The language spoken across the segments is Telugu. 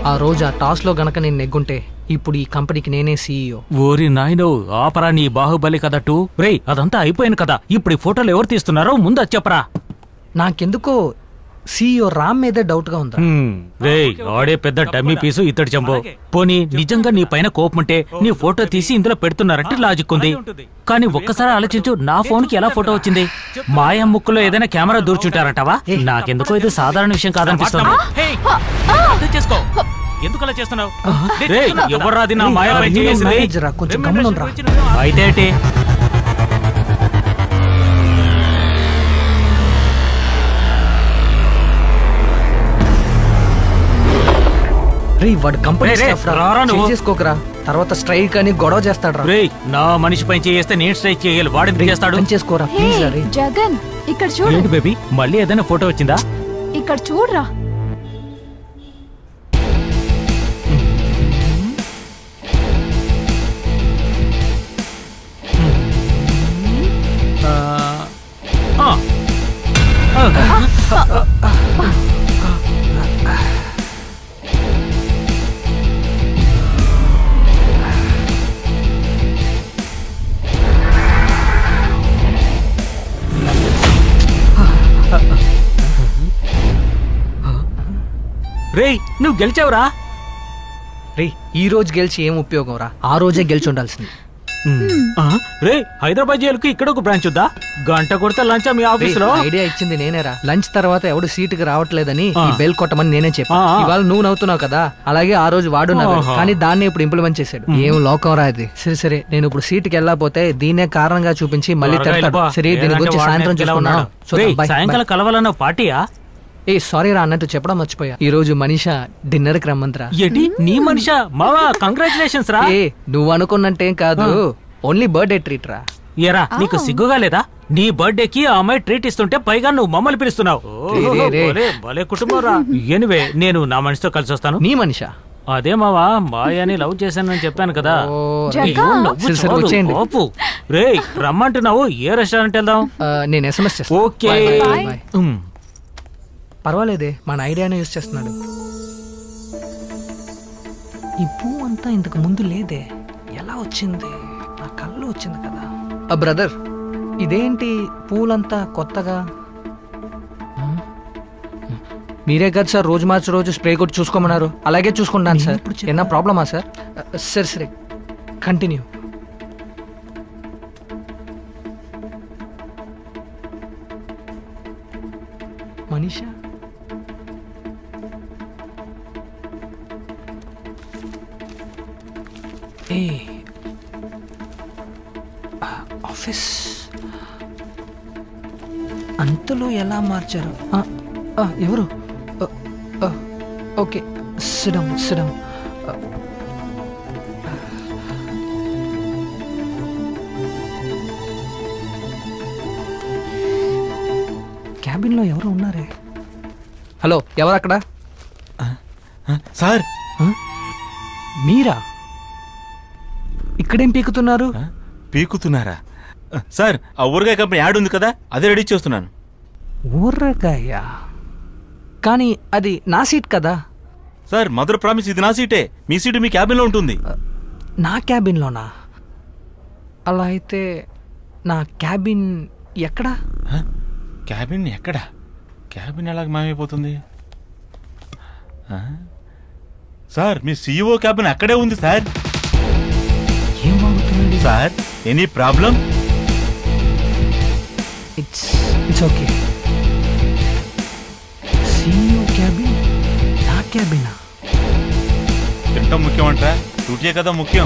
ఆ రోజు ఆ టాస్ లో గనక నేను నెగ్గుంటే ఇప్పుడు ఈ కంపెనీకి నేనే సీఈఓ ఓరి నాయనో ఆపరా నీ బాహుబలి కదట్టు రేయ్ అదంతా అయిపోయింది కదా ఇప్పుడు ఈ ఫోటోలు ఎవరు తీస్తున్నారో ముందు అది చెప్పరా నాకెందుకో సీఈఓ రామ్ మీదే డౌట్ గా ఉందా హ్మ్, రేయ్ ఆడే పెద్ద డమ్మీ పీసు ఇతడు చంపో పోనీ నిజంగా నీ పైన కోపముంటే నీ ఫోటో తీసి ఇందులో పెడుతున్నారంటే లాజిక్ ఉంది కానీ ఒక్కసారి ఆలోచించు నా ఫోన్ కి ఎలా ఫోటో వచ్చింది మాయ ముక్కులో ఏదైనా కెమెరా దూర్చుంటారంటావా నాకెందుకో ఇది సాధారణ విషయం కాదనిపిస్తుంది అర్థం చేసుకో ఎందుకు అలా చేస్తున్నావు రేయ్, ఎవర్రా అది నా మాయ పై నేను చేసింది? మేనేజర్ రా, కొంచెం గమ్మునుండ్రా. అయితే ఏంటి రే వాడు కంపెనీ రేయ్, రేయ్, స్టాఫ్ రా రారా నువ్వు. చేంజ్ చేసుకోకరా తర్వాత స్ట్రైక్ అని గొడవ చేస్తాడు రా రేయ్ నా మనిషి పైన చేస్తే నేను స్ట్రైక్ చేయాలి వాడు ఎందుకు చేస్తాడు పని చేసుకోరా హే ప్లీజ్ రా రే జగన్ ఇక్కడ చూడు ఏంటి బేబీ మళ్ళీ ఏదైనా ఫోటో వచ్చిందా ఇక్కడ చూడరా ఆ, ఆ. రేయ్ నువ్వు గెలిచావురా రే ఈ రోజు గెలిచి ఏం ఉపయోగం రా ఆ రోజే గెలిచి ఉండాల్సింది ఆ, రే హైదరాబాద్ జైలుకి ఇక్కడ ఒక బ్రాంచ్ ఉందా గంట కొడితే లంచ్ మీ ఆఫీస్ లో ఐడియా ఇచ్చింది నేనేరా లంచ్ తర్వాత ఎవడు సీటుకి రావట్లేదని ఆ. ఈ బెల్ కొట్టమని నేనే చెప్పా ఆ, ఆ. ఇవాళ నువ్వు నవ్వుతున్నావు కదా అలాగే ఆ రోజు వాడు నవ్వాడు. ఆహా. కానీ దాన్ని ఇప్పుడు ఇంప్లిమెంట్ చేశాడు ఏం లోకం రా ఇది సరే సరే నేను ఇప్పుడు సీటుకి వెళ్ళకపోతే దీన్నే కారణంగా చూపించి మళ్ళీ త్వరగా తిడతాడు వెళ్ళిపో. సరే దీని లేదంటే గురించి వాడిని సాయంత్రం ఎత్తుకెళ్ళ చూసుకున్నాం ఉన్నాడు. రేయ్, సాయంకాలం కలవాలన్న పార్టీయా ఏ సారీ రా అన్నట్టు చెప్పడం మర్చిపోయా ఈ రోజు మనీషా డిన్నర్ కి రమ్మంతరా ఏంటి నీ మనిషా మావా కంగ్రాచులేషన్స్ రా ఏ నువ్వు అనుకున్నట్టేం కాదు ఓన్లీ బర్త్డే ట్రీట్ రా ఏరా నీకు సిగ్గుగా లేదా నీ బర్త్డే కి ఆ అమ్మాయి ట్రీట్ ఇస్తుంటే పైగా నువ్వు మమ్మల్ని పిలుస్తున్నావు రే, రే, రే. భలే, భలే కుటుంబం రా ఎనివే నేను నా మనిషితో కలిసి వస్తాను నీ మనిషా అదే మావా మాయాని లవ్ చేశానని చెప్పాను కదా ఓ, జగ్గా. అయ్యో, నవ్వు సరే, సరే, చాలు, వచ్చేయండి. ఆపు. రేయ్ రమ్మంటున్నావు ఏ రెస్టారెంట్ వెళ్దాం ఆ, నేను ఎస్ఎంఎస్ చేస్తాను okay Bye, bye, Bye. bye. ఉమ్. పర్వాలేదే మన ఐడియానే యూస్ చేస్తున్నాడు ఈ పువ్వు అంతా ఇంతకు ముందు లేదే ఎలా వచ్చింది నా కళ్ళు వచ్చింది కదా ఆ బ్రదర్ ఇదేంటి పూలంతా కొత్తగా ఆ? మీరే కదా సార్ రోజు మార్చి రోజు స్ప్రే కొట్టి చూసుకోమన్నారు అలాగే చూసుకుంటాను సార్ ఏమన్నా ప్రాబ్లమా సార్ ఆ, సరే సరే కంటిన్యూ మనీషా ఏ ఆ, ఆఫీస్ అంతలో ఎలా మార్చారు ఆ, ఆ, ఎవరు ఆ, ఆ, ఓకే సిడం సిడం క్యాబిన్లో ఎవరు ఉన్నారే హలో ఎవరు అక్కడ సార్ మీరా ఇక్కడేం పీకుతున్నారు పీకుతున్నారా సార్ ఆ ఊరగాయ కంపెనీ యాడ్ ఉంది కదా అదే రెడీ చేస్తున్నాను ఊరగాయ కానీ అది నా సీట్ కదా సార్ మదర్ ప్రామిస్ ఇది నా సీటే మీ సీటు మీ క్యాబిన్లో ఉంటుంది నా క్యాబిన్లోనా అలా అయితే నా క్యాబిన్ ఎక్కడా హ? క్యాబిన్ ఎక్కడ క్యాబిన్ ఎలాగ మాయమైపోతుంది ఆ? సార్ మీ సీఈఓ క్యాబిన్ అక్కడే ఉంది సార్ ఏమవుతుంది sir any problem it's it's okay CEO cabin నా క్యాబినా తింటాం ముఖ్యం అంటారా డ్యూటీయే కదా ముఖ్యం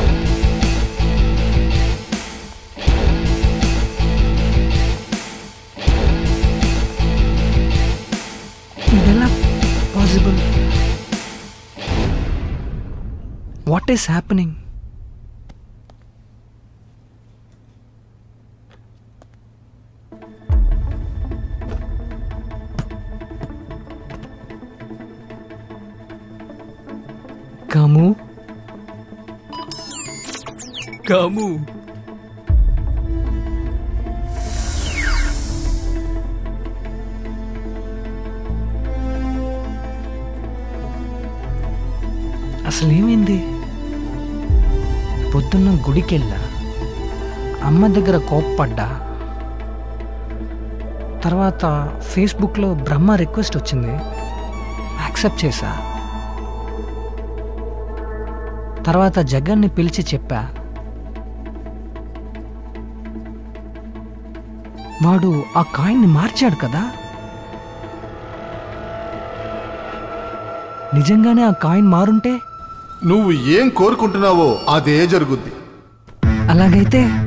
ఇదెలా పాసిబుల్ వాట్ ఈస్ హ్యాపెనింగ్ కాము కాము అసలు ఏమైంది పొద్దున్న గుడికెళ్ళా అమ్మ దగ్గర కోప్పడ్డా తర్వాత ఫేస్బుక్లో బ్రహ్మ రిక్వెస్ట్ వచ్చింది యాక్సెప్ట్ చేశా తర్వాత జగన్ని పిలిచి చెప్పా వాడు ఆ కాయిన్ని మార్చాడు కదా నిజంగానే ఆ కాయిన్ మారుంటే నువ్వు ఏం కోరుకుంటున్నావో అదే జరుగుద్ది అలాగైతే